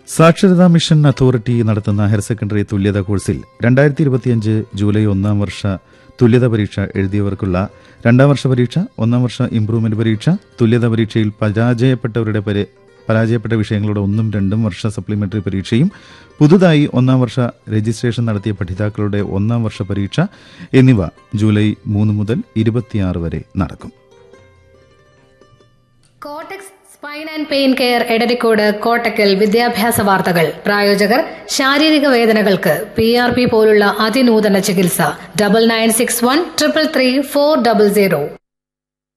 സാക്ഷരതാ mission authority നടത്തുന്ന higher secondary തുല്യത കോഴ്സിൽ രണ്ടായിരത്തി ഇരുപത്തിയഞ്ച് ജൂലൈ ഒന്നാം വർഷ തുല്യത പരീക്ഷ എഴുതിയവർക്കുള്ള രണ്ടാം വർഷ പരീക്ഷ ഒന്നാം വർഷ ഇംപ്രൂവ്മെന്റ് പരീക്ഷ തുല്യത പരീക്ഷയിൽ പരാജയപ്പെട്ടവരുടെ പരി- പരാജയപ്പെട്ട വിഷയങ്ങളുടെ ഒന്നും രണ്ടും വർഷ സപ്ലിമെന്ററി പരീക്ഷയും പുതുതായി ഒന്നാം വർഷ രജിസ്ട്രേഷൻ നടത്തിയ പഠിതാക്കളുടെ ഒന്നാം വർഷ പരീക്ഷ എന്നിവ ജൂലൈ മൂന്ന് മുതൽ ഇരുപത്തിയാറ് വരെ നടക്കും Kottax spine and pain care Edarikode Kottakkal വിദ്യാഭ്യാസ വാർത്തകൾ പ്രായോജകർ ശാരീരിക വേദനകൾക്ക് പി ആർ പി പോലുള്ള അതിനൂതന ചികിത്സ double nine six one triple three four double zero